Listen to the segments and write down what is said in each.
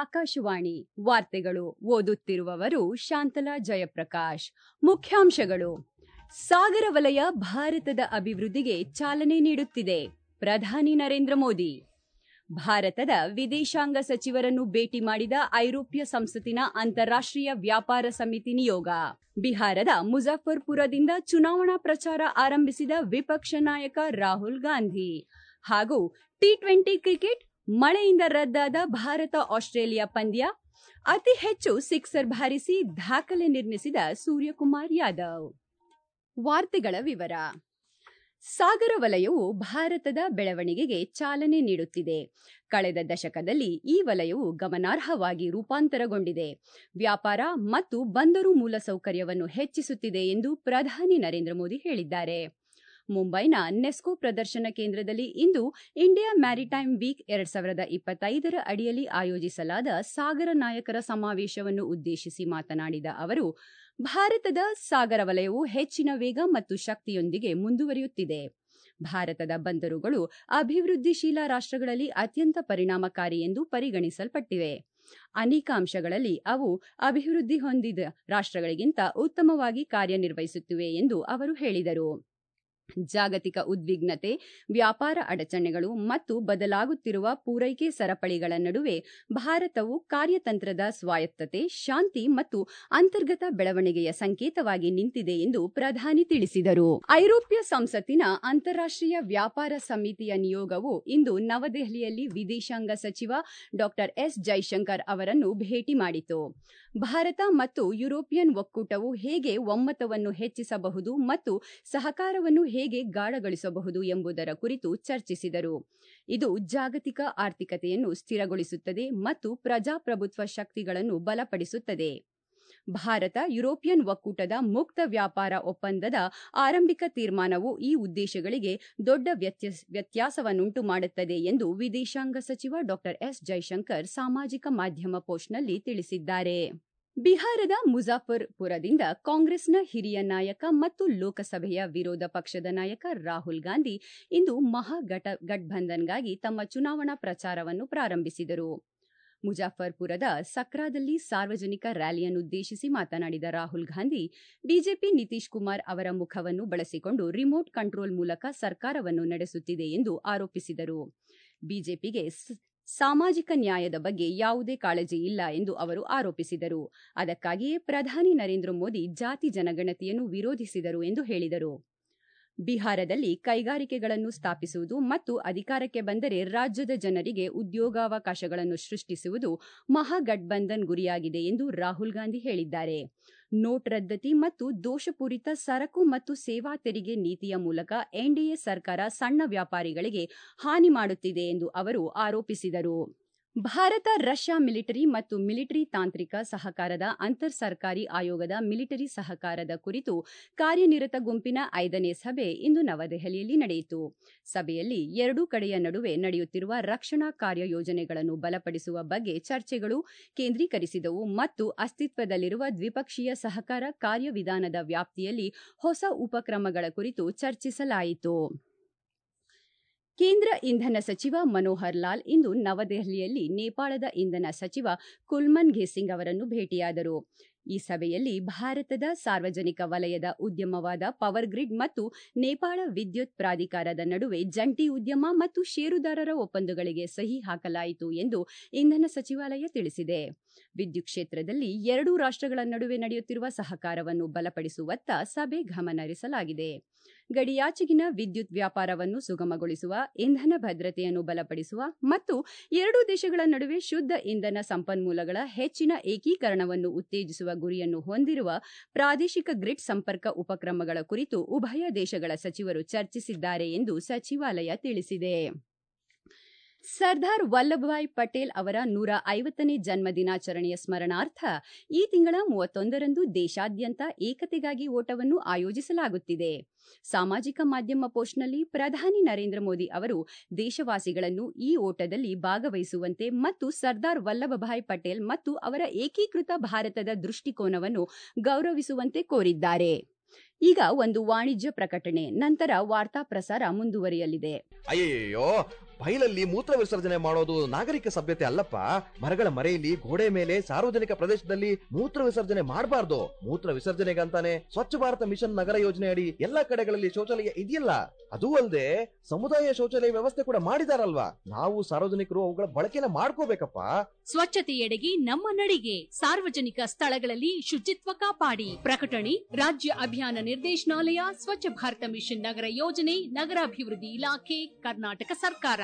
ಆಕಾಶವಾಣಿ ವಾರ್ತೆಗಳು ಓದುತ್ತಿರುವವರು ಶಾಂತಲಾ ಜಯಪ್ರಕಾಶ್ ಮುಖ್ಯಾಂಶಗಳು ಸಾಗರ ವಲಯ ಭಾರತದ ಅಭಿವೃದ್ಧಿಗೆ ಚಾಲನೆ ನೀಡುತ್ತಿದೆ ಪ್ರಧಾನಿ ನರೇಂದ್ರ ಮೋದಿ ಭಾರತದ ವಿದೇಶಾಂಗ ಸಚಿವರನ್ನು ಭೇಟಿ ಮಾಡಿದ ಐರೋಪ್ಯ ಸಂಸತ್ತಿನ ಅಂತಾರಾಷ್ಟ್ರೀಯ ವ್ಯಾಪಾರ ಸಮಿತಿ ನಿಯೋಗ ಬಿಹಾರದ ಮುಜಫರ್ಪುರದಿಂದ ಚುನಾವಣಾ ಪ್ರಚಾರ ಆರಂಭಿಸಿದ ವಿಪಕ್ಷ ನಾಯಕ ರಾಹುಲ್ ಗಾಂಧಿ ಹಾಗೂ ಟಿ ಟ್ವೆಂಟಿ ಕ್ರಿಕೆಟ್ ಮಳೆಯಿಂದ ರದ್ದಾದ ಭಾರತ ಆಸ್ಟ್ರೇಲಿಯಾ ಪಂದ್ಯ ಅತಿ ಹೆಚ್ಚು ಸಿಕ್ಸರ್ ಬಾರಿಸಿ ದಾಖಲೆ ನಿರ್ಮಿಸಿದ ಸೂರ್ಯಕುಮಾರ್ ಯಾದವ್ ವಾರ್ತೆಗಳ ವಿವರ ಸಾಗರ ವಲಯವು ಭಾರತದ ಬೆಳವಣಿಗೆಗೆ ಚಾಲನೆ ನೀಡುತ್ತಿದೆ ಕಳೆದ ದಶಕದಲ್ಲಿ ಈ ವಲಯವು ಗಮನಾರ್ಹವಾಗಿ ರೂಪಾಂತರಗೊಂಡಿದೆ ವ್ಯಾಪಾರ ಮತ್ತು ಬಂದರು ಮೂಲಸೌಕರ್ಯವನ್ನು ಹೆಚ್ಚಿಸುತ್ತಿದೆ ಎಂದು ಪ್ರಧಾನಿ ನರೇಂದ್ರ ಮೋದಿ ಹೇಳಿದ್ದಾರೆ ಮುಂಬೈನ ನೆಸ್ಕೋ ಪ್ರದರ್ಶನ ಕೇಂದ್ರದಲ್ಲಿ ಇಂದು ಇಂಡಿಯಾ ಮ್ಯಾರಿಟೈಮ್ ವೀಕ್ ಎರಡ್ ಸಾವಿರದ ಇಪ್ಪತ್ತೈದರ ಅಡಿಯಲ್ಲಿ ಆಯೋಜಿಸಲಾದ ಸಾಗರ ನಾಯಕರ ಸಮಾವೇಶವನ್ನು ಉದ್ದೇಶಿಸಿ ಮಾತನಾಡಿದ ಅವರು ಭಾರತದ ಸಾಗರ ವಲಯವು ಹೆಚ್ಚಿನ ವೇಗ ಮತ್ತು ಶಕ್ತಿಯೊಂದಿಗೆ ಮುಂದುವರಿಯುತ್ತಿದೆ ಭಾರತದ ಬಂದರುಗಳು ಅಭಿವೃದ್ಧಿಶೀಲ ರಾಷ್ಟ್ರಗಳಲ್ಲಿ ಅತ್ಯಂತ ಪರಿಣಾಮಕಾರಿ ಎಂದು ಪರಿಗಣಿಸಲ್ಪಟ್ಟಿವೆ ಅನೇಕ ಅಂಶಗಳಲ್ಲಿ ಅವು ಅಭಿವೃದ್ಧಿ ಹೊಂದಿದ ರಾಷ್ಟ್ರಗಳಿಗಿಂತ ಉತ್ತಮವಾಗಿ ಕಾರ್ಯನಿರ್ವಹಿಸುತ್ತಿವೆ ಎಂದು ಅವರು ಹೇಳಿದರು ಜಾಗತಿಕ ಉದ್ವಿಗ್ನತೆ ವ್ಯಾಪಾರ ಅಡಚಣೆಗಳು ಮತ್ತು ಬದಲಾಗುತ್ತಿರುವ ಪೂರೈಕೆ ಸರಪಳಿಗಳ ನಡುವೆ ಭಾರತವು ಕಾರ್ಯತಂತ್ರದ ಸ್ವಾಯತ್ತತೆ ಶಾಂತಿ ಮತ್ತು ಅಂತರ್ಗತ ಬೆಳವಣಿಗೆಯ ಸಂಕೇತವಾಗಿ ನಿಂತಿದೆ ಎಂದು ಪ್ರಧಾನಿ ತಿಳಿಸಿದರು ಐರೋಪ್ಯ ಸಂಸತ್ತಿನ ಅಂತಾರಾಷ್ಟ್ರೀಯ ವ್ಯಾಪಾರ ಸಮಿತಿಯ ನಿಯೋಗವು ಇಂದು ನವದೆಹಲಿಯಲ್ಲಿ ವಿದೇಶಾಂಗ ಸಚಿವ ಡಾ ಎಸ್ ಜೈಶಂಕರ್ ಅವರನ್ನು ಭೇಟಿ ಮಾಡಿತು ಭಾರತ ಮತ್ತು ಯುರೋಪಿಯನ್ ಒಕ್ಕೂಟವು ಹೇಗೆ ಒಮ್ಮತವನ್ನು ಹೆಚ್ಚಿಸಬಹುದು ಮತ್ತು ಸಹಕಾರವನ್ನು ಹೇಗೆ ಗಾಢಗೊಳಿಸಬಹುದು ಎಂಬುದರ ಕುರಿತು ಚರ್ಚಿಸಿದರು ಇದು ಜಾಗತಿಕ ಆರ್ಥಿಕತೆಯನ್ನು ಸ್ಥಿರಗೊಳಿಸುತ್ತದೆ ಮತ್ತು ಪ್ರಜಾಪ್ರಭುತ್ವ ಶಕ್ತಿಗಳನ್ನು ಬಲಪಡಿಸುತ್ತದೆ ಭಾರತ ಯುರೋಪಿಯನ್ ಒಕ್ಕೂಟದ ಮುಕ್ತ ವ್ಯಾಪಾರ ಒಪ್ಪಂದದ ಆರಂಭಿಕ ತೀರ್ಮಾನವು ಈ ಉದ್ದೇಶಗಳಿಗೆ ದೊಡ್ಡ ವ್ಯತ್ಯಾಸವನ್ನುಂಟು ಮಾಡುತ್ತದೆ ಎಂದು ವಿದೇಶಾಂಗ ಸಚಿವ ಡಾ ಎಸ್ ಜೈಶಂಕರ್ ಸಾಮಾಜಿಕ ಮಾಧ್ಯಮ ಪೋಸ್ಟ್ನಲ್ಲಿ ತಿಳಿಸಿದ್ದಾರೆ ಬಿಹಾರದ ಮುಜಾಫರ್ಪುರದಿಂದ ಕಾಂಗ್ರೆಸ್ನ ಹಿರಿಯ ನಾಯಕ ಮತ್ತು ಲೋಕಸಭೆಯ ವಿರೋಧ ಪಕ್ಷದ ನಾಯಕ ರಾಹುಲ್ ಗಾಂಧಿ ಇಂದು ಮಹಾಗಠ ಗಠಬಂಧನ್ಗಾಗಿ ತಮ್ಮ ಚುನಾವಣಾ ಪ್ರಚಾರವನ್ನು ಪ್ರಾರಂಭಿಸಿದರು ಮುಜಾಫರ್ಪುರದ ಸಕ್ರಾದಲ್ಲಿ ಸಾರ್ವಜನಿಕ ರ್ಯಾಲಿಯನ್ನುದ್ದೇಶಿಸಿ ಮಾತನಾಡಿದ ರಾಹುಲ್ ಗಾಂಧಿ ಬಿಜೆಪಿ ನಿತೀಶ್ ಕುಮಾರ್ ಅವರ ಮುಖವನ್ನು ಬಳಸಿಕೊಂಡು ರಿಮೋಟ್ ಕಂಟ್ರೋಲ್ ಮೂಲಕ ಸರ್ಕಾರವನ್ನು ನಡೆಸುತ್ತಿದೆ ಎಂದು ಆರೋಪಿಸಿದರು ಬಿಜೆಪಿಗೆ ಸಾಮಾಜಿಕ ನ್ಯಾಯದ ಬಗ್ಗೆ ಯಾವುದೇ ಕಾಳಜಿ ಇಲ್ಲ ಎಂದು ಅವರು ಆರೋಪಿಸಿದರು ಅದಕ್ಕಾಗಿಯೇ ಪ್ರಧಾನಿ ನರೇಂದ್ರ ಮೋದಿ ಜಾತಿ ಜನಗಣತಿಯನ್ನು ವಿರೋಧಿಸಿದರು ಎಂದು ಹೇಳಿದರು ಬಿಹಾರದಲ್ಲಿ ಕೈಗಾರಿಕೆಗಳನ್ನು ಸ್ಥಾಪಿಸುವುದು ಮತ್ತು ಅಧಿಕಾರಕ್ಕೆ ಬಂದರೆ ರಾಜ್ಯದ ಜನರಿಗೆ ಉದ್ಯೋಗಾವಕಾಶಗಳನ್ನು ಸೃಷ್ಟಿಸುವುದು ಮಹಾಗಠಬಂಧನ್ ಗುರಿಯಾಗಿದೆ ಎಂದು ರಾಹುಲ್ ಗಾಂಧಿ ಹೇಳಿದ್ದಾರೆ ನೋಟ್ ರದ್ದತಿ ಮತ್ತು ದೋಷಪೂರಿತ ಸರಕು ಮತ್ತು ಸೇವಾ ತೆರಿಗೆ ನೀತಿಯ ಮೂಲಕ ಎನ್ಡಿಎ ಸರ್ಕಾರ ಸಣ್ಣ ವ್ಯಾಪಾರಿಗಳಿಗೆ ಹಾನಿ ಮಾಡುತ್ತಿದೆ ಎಂದು ಅವರು ಆರೋಪಿಸಿದರು ಭಾರತ ರಷ್ಯಾ ಮಿಲಿಟರಿ ಮತ್ತು ಮಿಲಿಟರಿ ತಾಂತ್ರಿಕ ಸಹಕಾರದ ಅಂತರ್ ಸರ್ಕಾರಿ ಆಯೋಗದ ಮಿಲಿಟರಿ ಸಹಕಾರದ ಕುರಿತು ಕಾರ್ಯನಿರತ ಗುಂಪಿನ ಐದನೇ ಸಭೆ ಇಂದು ನವದೆಹಲಿಯಲ್ಲಿ ನಡೆಯಿತು ಸಭೆಯಲ್ಲಿ ಎರಡೂ ಕಡೆಯ ನಡುವೆ ನಡೆಯುತ್ತಿರುವ ರಕ್ಷಣಾ ಕಾರ್ಯಯೋಜನೆಗಳನ್ನು ಬಲಪಡಿಸುವ ಬಗ್ಗೆ ಚರ್ಚೆಗಳು ಕೇಂದ್ರೀಕರಿಸಿದವು ಮತ್ತು ಅಸ್ತಿತ್ವದಲ್ಲಿರುವ ದ್ವಿಪಕ್ಷೀಯ ಸಹಕಾರ ಕಾರ್ಯವಿಧಾನದ ವ್ಯಾಪ್ತಿಯಲ್ಲಿ ಹೊಸ ಉಪಕ್ರಮಗಳ ಕುರಿತು ಚರ್ಚಿಸಲಾಯಿತು ಕೇಂದ್ರ ಇಂಧನ ಸಚಿವ ಮನೋಹರ್ ಲಾಲ್ ಇಂದು ನವದೆಹಲಿಯಲ್ಲಿ ನೇಪಾಳದ ಇಂಧನ ಸಚಿವ ಕುಲ್ಮನ್ ಘೇಸಿಂಗ್ ಅವರನ್ನು ಭೇಟಿಯಾದರು ಈ ಸಭೆಯಲ್ಲಿ ಭಾರತದ ಸಾರ್ವಜನಿಕ ವಲಯದ ಉದ್ಯಮವಾದ ಪವರ್ ಗ್ರಿಡ್ ಮತ್ತು ನೇಪಾಳ ವಿದ್ಯುತ್ ಪ್ರಾಧಿಕಾರದ ನಡುವೆ ಜಂಟಿ ಉದ್ಯಮ ಮತ್ತು ಷೇರುದಾರರ ಒಪ್ಪಂದಗಳಿಗೆ ಸಹಿ ಹಾಕಲಾಯಿತು ಎಂದು ಇಂಧನ ಸಚಿವಾಲಯ ತಿಳಿಸಿದೆ ವಿದ್ಯುತ್ ಕ್ಷೇತ್ರದಲ್ಲಿ ಎರಡೂ ರಾಷ್ಟ್ರಗಳ ನಡುವೆ ನಡೆಯುತ್ತಿರುವ ಸಹಕಾರವನ್ನು ಬಲಪಡಿಸುವತ್ತ ಸಭೆ ಗಮನಹರಿಸಲಾಗಿದೆ ಗಡಿಯಾಚೆಗಿನ ವಿದ್ಯುತ್ ವ್ಯಾಪಾರವನ್ನು ಸುಗಮಗೊಳಿಸುವ ಇಂಧನ ಭದ್ರತೆಯನ್ನು ಬಲಪಡಿಸುವ ಮತ್ತು ಎರಡೂ ದೇಶಗಳ ನಡುವೆ ಶುದ್ಧ ಇಂಧನ ಸಂಪನ್ಮೂಲಗಳ ಹೆಚ್ಚಿನ ಏಕೀಕರಣವನ್ನು ಉತ್ತೇಜಿಸುವ ಗುರಿಯನ್ನು ಹೊಂದಿರುವ ಪ್ರಾದೇಶಿಕ ಗ್ರಿಡ್ ಸಂಪರ್ಕ ಉಪಕ್ರಮಗಳ ಕುರಿತು ಉಭಯ ದೇಶಗಳ ಸಚಿವರು ಚರ್ಚಿಸಿದ್ದಾರೆ ಎಂದು ಸಚಿವಾಲಯ ತಿಳಿಸಿದೆ ಸರ್ದಾರ್ ವಲ್ಲಭಭಾಯ್ ಪಟೇಲ್ ಅವರ ನೂರ ಐವತ್ತನೇ ಜನ್ಮ ದಿನಾಚರಣೆಯ ಸ್ಮರಣಾರ್ಥ ಈ ತಿಂಗಳ ಮೂವತ್ತೊಂದರಂದು ದೇಶಾದ್ಯಂತ ಏಕತೆಗಾಗಿ ಓಟವನ್ನು ಆಯೋಜಿಸಲಾಗುತ್ತಿದೆ ಸಾಮಾಜಿಕ ಮಾಧ್ಯಮ ಪೋಸ್ಟ್ನಲ್ಲಿ ಪ್ರಧಾನಿ ನರೇಂದ್ರ ಮೋದಿ ಅವರು ದೇಶವಾಸಿಗಳನ್ನು ಈ ಓಟದಲ್ಲಿ ಭಾಗವಹಿಸುವಂತೆ ಮತ್ತು ಸರ್ದಾರ್ ವಲ್ಲಭಭಾಯ್ ಪಟೇಲ್ ಮತ್ತು ಅವರ ಏಕೀಕೃತ ಭಾರತದ ದೃಷ್ಟಿಕೋನವನ್ನು ಗೌರವಿಸುವಂತೆ ಕೋರಿದ್ದಾರೆ ಈಗ ಒಂದು ವಾಣಿಜ್ಯ ಪ್ರಕಟಣೆ ನಂತರ ವಾರ್ತಾ ಪ್ರಸಾರ ಮುಂದುವರಿಯಲಿದೆ ಅಯ್ಯಯ್ಯೋ ಬೈಲಲ್ಲಿ ಮೂತ್ರ ವಿಸರ್ಜನೆ ಮಾಡೋದು ನಾಗರಿಕ ಸಭ್ಯತೆ ಅಲ್ಲಪ್ಪ ಮರಗಳ ಮರೆಯಲ್ಲಿ ಗೋಡೆ ಮೇಲೆ ಸಾರ್ವಜನಿಕ ಪ್ರದೇಶದಲ್ಲಿ ಮೂತ್ರ ವಿಸರ್ಜನೆ ಮಾಡಬಾರ್ದು ಮೂತ್ರ ವಿಸರ್ಜನೆಗಂತಾನೆ ಸ್ವಚ್ಛ ಭಾರತ ಮಿಷನ್ ನಗರ ಯೋಜನೆ ಅಡಿ ಎಲ್ಲಾ ಕಡೆಗಳಲ್ಲಿ ಶೌಚಾಲಯ ಇದೆಯಲ್ಲ ಅದೂ ಅಲ್ಲದೆ ಸಮುದಾಯ ಶೌಚಾಲಯ ವ್ಯವಸ್ಥೆ ಕೂಡ ಮಾಡಿದಾರಲ್ವಾ ನಾವು ಸಾರ್ವಜನಿಕರು ಅವುಗಳ ಬಳಕೆನ ಮಾಡ್ಕೋಬೇಕಪ್ಪ ಸ್ವಚ್ಛತೆಯೆಡೆಗೆ ನಮ್ಮ ನಡಿಗೆ ಸಾರ್ವಜನಿಕ ಸ್ಥಳಗಳಲ್ಲಿ ಶುಚಿತ್ವ ಕಾಪಾಡಿ ಪ್ರಕಟಣೆ ರಾಜ್ಯ ಅಭಿಯಾನ ನಿರ್ದೇಶನಾಲಯ ಸ್ವಚ್ಛ ಭಾರತ ಮಿಷನ್ ನಗರ ಯೋಜನೆ ನಗರಾಭಿವೃದ್ಧಿ ಇಲಾಖೆ ಕರ್ನಾಟಕ ಸರ್ಕಾರ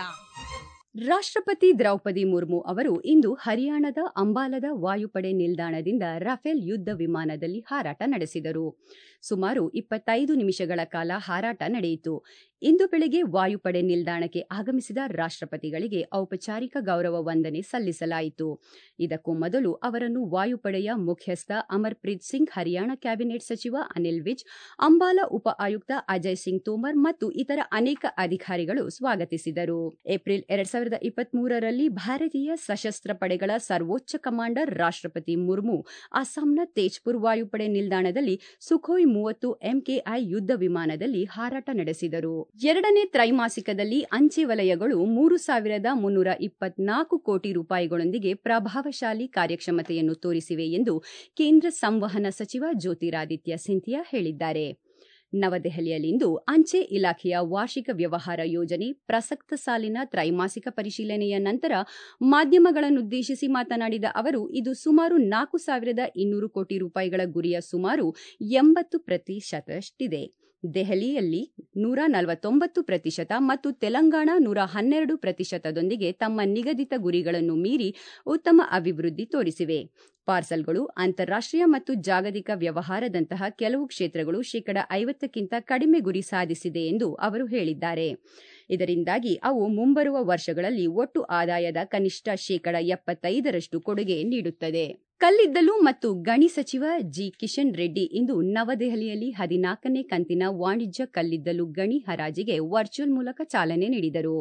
ರಾಷ್ಟ್ರಪತಿ ದ್ರೌಪದಿ ಮುರ್ಮು ಅವರು ಇಂದು ಹರಿಯಾಣದ ಅಂಬಾಲದ ವಾಯುಪಡೆ ನಿಲ್ದಾಣದಿಂದ ರಫೇಲ್ ಯುದ್ಧ ವಿಮಾನದಲ್ಲಿ ಹಾರಾಟ ನಡೆಸಿದರು ಸುಮಾರು ಇಪ್ಪತ್ತೈದು ನಿಮಿಷಗಳ ಕಾಲ ಹಾರಾಟ ನಡೆಯಿತು ಇಂದು ಬೆಳಗ್ಗೆ ವಾಯುಪಡೆ ನಿಲ್ದಾಣಕ್ಕೆ ಆಗಮಿಸಿದ ರಾಷ್ಟ್ರಪತಿಗಳಿಗೆ ಔಪಚಾರಿಕ ಗೌರವ ವಂದನೆ ಸಲ್ಲಿಸಲಾಯಿತು ಇದಕ್ಕೂ ಮೊದಲು ಅವರನ್ನು ವಾಯುಪಡೆಯ ಮುಖ್ಯಸ್ಥ ಅಮರ್ಪ್ರೀತ್ ಸಿಂಗ್ ಹರಿಯಾಣ ಕ್ಯಾಬಿನೆಟ್ ಸಚಿವ ಅನಿಲ್ ವಿಜ್ ಅಂಬಾಲ ಉಪ ಆಯುಕ್ತ ಅಜಯ್ ಸಿಂಗ್ ತೋಮರ್ ಮತ್ತು ಇತರ ಅನೇಕ ಅಧಿಕಾರಿಗಳು ಸ್ವಾಗತಿಸಿದರು ಏಪ್ರಿಲ್ ಎರಡ್ ಸಾವಿರದ ಇಪ್ಪತ್ಮೂರರಲ್ಲಿ ಭಾರತೀಯ ಸಶಸ್ತ್ರ ಪಡೆಗಳ ಸರ್ವೋಚ್ಚ ಕಮಾಂಡರ್ ರಾಷ್ಟ್ರಪತಿ ಮುರ್ಮು ಅಸ್ಸಾಂನ ತೇಜ್ಪುರ್ ವಾಯುಪಡೆ ನಿಲ್ದಾಣದಲ್ಲಿ ಸುಖೋಯ್ ಮೂವತ್ತು ಎಂಕೆಐ ಯುದ್ಧ ವಿಮಾನದಲ್ಲಿ ಹಾರಾಟ ನಡೆಸಿದರು ಎರಡನೇ ತ್ರೈಮಾಸಿಕದಲ್ಲಿ ಅಂಚೆ ವಲಯಗಳು ಮೂರು ಸಾವಿರದ ಮುನ್ನೂರ ಇಪ್ಪತ್ನಾಲ್ಕು ಕೋಟಿ ರೂಪಾಯಿಗಳೊಂದಿಗೆ ಪ್ರಭಾವಶಾಲಿ ಕಾರ್ಯಕ್ಷಮತೆಯನ್ನು ತೋರಿಸಿವೆ ಎಂದು ಕೇಂದ್ರ ಸಂವಹನ ಸಚಿವ ಜ್ಯೋತಿರಾದಿತ್ಯ ಸಿಂಧಿಯಾ ಹೇಳಿದ್ದಾರೆ ನವದೆಹಲಿಯಲ್ಲಿಂದು ಅಂಚೆ ಇಲಾಖೆಯ ವಾರ್ಷಿಕ ವ್ಯವಹಾರ ಯೋಜನೆ ಪ್ರಸಕ್ತ ಸಾಲಿನ ತ್ರೈಮಾಸಿಕ ಪರಿಶೀಲನೆಯ ನಂತರ ಮಾಧ್ಯಮಗಳನ್ನುದ್ದೇಶಿಸಿ ಮಾತನಾಡಿದ ಅವರು ಇದು ಸುಮಾರು ನಾಲ್ಕು ಸಾವಿರದ ಇನ್ನೂರು ಕೋಟಿ ರೂಪಾಯಿಗಳ ಗುರಿಯ ಸುಮಾರು ಎಂಬತ್ತು ಪ್ರತಿಶತಷ್ಟಿದೆ ದೆಹಲಿಯಲ್ಲಿ ನೂರ ನಲವತ್ತೊಂಬತ್ತು ಪ್ರತಿಶತ ಮತ್ತು ತೆಲಂಗಾಣ ನೂರ ಹನ್ನೆರಡು ಪ್ರತಿಶತದೊಂದಿಗೆ ತಮ್ಮ ನಿಗದಿತ ಗುರಿಗಳನ್ನು ಮೀರಿ ಉತ್ತಮ ಅಭಿವೃದ್ಧಿ ತೋರಿಸಿವೆ ಪಾರ್ಸಲ್ಗಳು ಅಂತಾರಾಷ್ಟ್ರೀಯ ಮತ್ತು ಜಾಗತಿಕ ವ್ಯವಹಾರದಂತಹ ಕೆಲವು ಕ್ಷೇತ್ರಗಳು ಶೇಕಡ ಐವತ್ತಕ್ಕಿಂತ ಕಡಿಮೆ ಗುರಿ ಸಾಧಿಸಿದೆ ಎಂದು ಅವರು ಹೇಳಿದ್ದಾರೆ ಇದರಿಂದಾಗಿ ಅವು ಮುಂಬರುವ ವರ್ಷಗಳಲ್ಲಿ ಒಟ್ಟು ಆದಾಯದ ಕನಿಷ್ಠ ಶೇಕಡ ಎಪ್ಪತ್ತೈದರಷ್ಟು ಕೊಡುಗೆ ನೀಡುತ್ತದೆ ಕಲ್ಲಿದ್ದಲು ಮತ್ತು ಗಣಿ ಸಚಿವ ಜಿ ಕಿಶನ್ ರೆಡ್ಡಿ ಇಂದು ನವದೆಹಲಿಯಲ್ಲಿ ಹದಿನಾಲ್ಕನೇ ಕಂತಿನ ವಾಣಿಜ್ಯ ಕಲ್ಲಿದ್ದಲು ಗಣಿ ಹರಾಜಿಗೆ ವರ್ಚುವಲ್ ಮೂಲಕ ಚಾಲನೆ ನೀಡಿದರು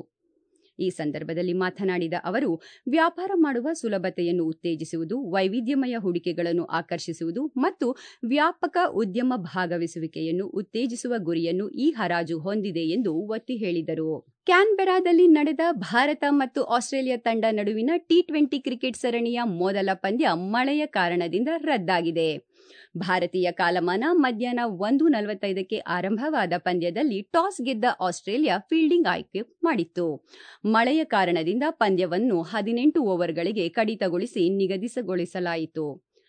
ಈ ಸಂದರ್ಭದಲ್ಲಿ ಮಾತನಾಡಿದ ಅವರು ವ್ಯಾಪಾರ ಮಾಡುವ ಸುಲಭತೆಯನ್ನು ಉತ್ತೇಜಿಸುವುದು ವೈವಿಧ್ಯಮಯ ಹೂಡಿಕೆಗಳನ್ನು ಆಕರ್ಷಿಸುವುದು ಮತ್ತು ವ್ಯಾಪಕ ಉದ್ಯಮ ಭಾಗವಹಿಸುವಿಕೆಯನ್ನು ಉತ್ತೇಜಿಸುವ ಗುರಿಯನ್ನು ಈ ಹರಾಜು ಹೊಂದಿದೆ ಎಂದು ಒತ್ತಿ ಹೇಳಿದರು ಕ್ಯಾನ್ಬೆರಾದಲ್ಲಿ ನಡೆದ ಭಾರತ ಮತ್ತು ಆಸ್ಟ್ರೇಲಿಯಾ ತಂಡ ನಡುವಿನ ಟಿ ಟ್ವೆಂಟಿ ಕ್ರಿಕೆಟ್ ಸರಣಿಯ ಮೊದಲ ಪಂದ್ಯ ಮಳೆಯ ಕಾರಣದಿಂದ ರದ್ದಾಗಿದೆ ಭಾರತೀಯ ಕಾಲಮಾನ ಮಧ್ಯಾಹ್ನ ಒಂದು ನಲವತ್ತೈದಕ್ಕೆ ಆರಂಭವಾದ ಪಂದ್ಯದಲ್ಲಿ ಟಾಸ್ ಗೆದ್ದ ಆಸ್ಟ್ರೇಲಿಯಾ ಫೀಲ್ಡಿಂಗ್ ಆಯ್ಕೆ ಮಾಡಿತ್ತು ಮಳೆಯ ಕಾರಣದಿಂದ ಪಂದ್ಯವನ್ನು ಹದಿನೆಂಟು ಓವರ್ಗಳಿಗೆ ಕಡಿತಗೊಳಿಸಿ ನಿಗದಿತಗೊಳಿಸಲಾಯಿತು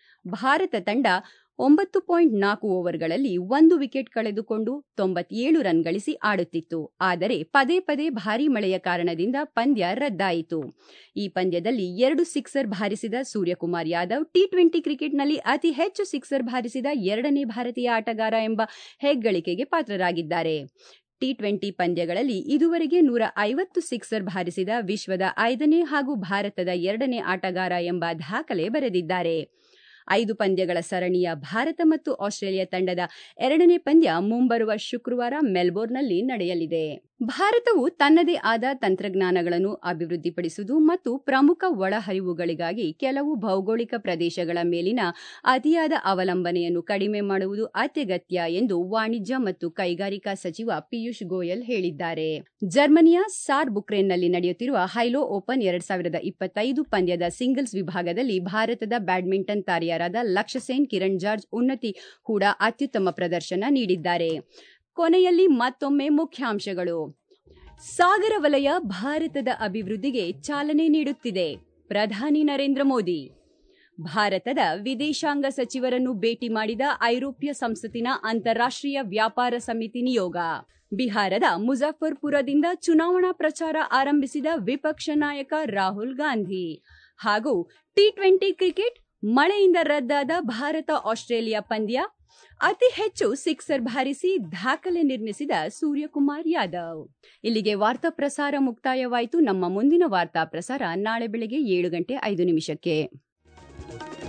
ಭಾರತ ತಂಡ ಒಂಬತ್ತು ಪಾಯಿಂಟ್ ನಾಲ್ಕು ಓವರ್ಗಳಲ್ಲಿ ಒಂದು ವಿಕೆಟ್ ಕಳೆದುಕೊಂಡು ತೊಂಬತ್ತೇಳು ರನ್ ಗಳಿಸಿ ಆಡುತ್ತಿತ್ತು ಆದರೆ ಪದೇ ಪದೇ ಭಾರೀ ಮಳೆಯ ಕಾರಣದಿಂದ ಪಂದ್ಯ ರದ್ದಾಯಿತು ಈ ಪಂದ್ಯದಲ್ಲಿ ಎರಡು ಸಿಕ್ಸರ್ ಬಾರಿಸಿದ ಸೂರ್ಯಕುಮಾರ್ ಯಾದವ್ ಟಿ ಟ್ವೆಂಟಿ ಕ್ರಿಕೆಟ್ನಲ್ಲಿ ಅತಿ ಹೆಚ್ಚು ಸಿಕ್ಸರ್ ಬಾರಿಸಿದ ಎರಡನೇ ಭಾರತೀಯ ಆಟಗಾರ ಎಂಬ ಹೆಗ್ಗಳಿಕೆಗೆ ಪಾತ್ರರಾಗಿದ್ದಾರೆ ಟಿ ಟ್ವೆಂಟಿ ಪಂದ್ಯಗಳಲ್ಲಿ ಇದುವರೆಗೆ ನೂರ ಐವತ್ತು ಸಿಕ್ಸರ್ ಬಾರಿಸಿದ ವಿಶ್ವದ ಐದನೇ ಹಾಗೂ ಭಾರತದ ಎರಡನೇ ಆಟಗಾರ ಎಂಬ ದಾಖಲೆ ಬರೆದಿದ್ದಾರೆ ಐದು ಪಂದ್ಯಗಳ ಸರಣಿಯ ಭಾರತ ಮತ್ತು ಆಸ್ಟ್ರೇಲಿಯಾ ತಂಡದ ಎರಡನೇ ಪಂದ್ಯ ಮುಂಬರುವ ಶುಕ್ರವಾರ ಮೆಲ್ಬೋರ್ನ್ನಲ್ಲಿ ನಡೆಯಲಿದೆ ಭಾರತವು ತನ್ನದೇ ಆದ ತಂತ್ರಜ್ಞಾನಗಳನ್ನು ಅಭಿವೃದ್ಧಿಪಡಿಸುವುದು ಮತ್ತು ಪ್ರಮುಖ ಒಳಹರಿವುಗಳಿಗಾಗಿ ಕೆಲವು ಭೌಗೋಳಿಕ ಪ್ರದೇಶಗಳ ಮೇಲಿನ ಅತಿಯಾದ ಅವಲಂಬನೆಯನ್ನು ಕಡಿಮೆ ಮಾಡುವುದು ಅತ್ಯಗತ್ಯ ಎಂದು ವಾಣಿಜ್ಯ ಮತ್ತು ಕೈಗಾರಿಕಾ ಸಚಿವ ಪಿಯೂಷ್ ಗೋಯಲ್ ಹೇಳಿದ್ದಾರೆ ಜರ್ಮನಿಯ ಸಾರ್ ಬುಕ್ರೇನ್ನಲ್ಲಿ ನಡೆಯುತ್ತಿರುವ ಹೈಲೋ ಓಪನ್ ಎರಡ್ ಸಾವಿರದ ಇಪ್ಪತ್ತೈದು ಪಂದ್ಯದ ಸಿಂಗಲ್ಸ್ ವಿಭಾಗದಲ್ಲಿ ಭಾರತದ ಬ್ಯಾಡ್ಮಿಂಟನ್ ತಾರೆಯರಾದ ಲಕ್ಷ್ಯಸೇನ್ ಕಿರಣ್ ಜಾರ್ಜ್ ಉನ್ನತಿ ಕೂಡ ಅತ್ಯುತ್ತಮ ಪ್ರದರ್ಶನ ನೀಡಿದ್ದಾರೆ ಕೊನೆಯಲ್ಲಿ ಮತ್ತೊಮ್ಮೆ ಮುಖ್ಯಾಂಶಗಳು ಸಾಗರ ವಲಯ ಭಾರತದ ಅಭಿವೃದ್ಧಿಗೆ ಚಾಲನೆ ನೀಡುತ್ತಿದೆ ಪ್ರಧಾನಿ ನರೇಂದ್ರ ಮೋದಿ ಭಾರತದ ವಿದೇಶಾಂಗ ಸಚಿವರನ್ನು ಭೇಟಿ ಮಾಡಿದ ಐರೋಪ್ಯ ಸಂಸತ್ತಿನ ಅಂತಾರಾಷ್ಟ್ರೀಯ ವ್ಯಾಪಾರ ಸಮಿತಿ ನಿಯೋಗ ಬಿಹಾರದ ಮುಜಫರ್ಪುರದಿಂದ ಚುನಾವಣಾ ಪ್ರಚಾರ ಆರಂಭಿಸಿದ ವಿಪಕ್ಷ ನಾಯಕ ರಾಹುಲ್ ಗಾಂಧಿ ಹಾಗೂ ಟಿ ಟ್ವೆಂಟಿ ಕ್ರಿಕೆಟ್ ಮಳೆಯಿಂದ ರದ್ದಾದ ಭಾರತ ಆಸ್ಟ್ರೇಲಿಯಾ ಪಂದ್ಯ ಅತಿ ಹೆಚ್ಚು ಸಿಕ್ಸರ್ ಬಾರಿಸಿ ದಾಖಲೆ ನಿರ್ಮಿಸಿದ ಸೂರ್ಯಕುಮಾರ್ ಯಾದವ್ ಇಲ್ಲಿಗೆ ವಾರ್ತಾ ಪ್ರಸಾರ ಮುಕ್ತಾಯವಾಯಿತು ನಮ್ಮ ಮುಂದಿನ ವಾರ್ತಾ ಪ್ರಸಾರ ನಾಳೆ ಬೆಳಗ್ಗೆ ಏಳು ಗಂಟೆ ಐದು ನಿಮಿಷಕ್ಕೆ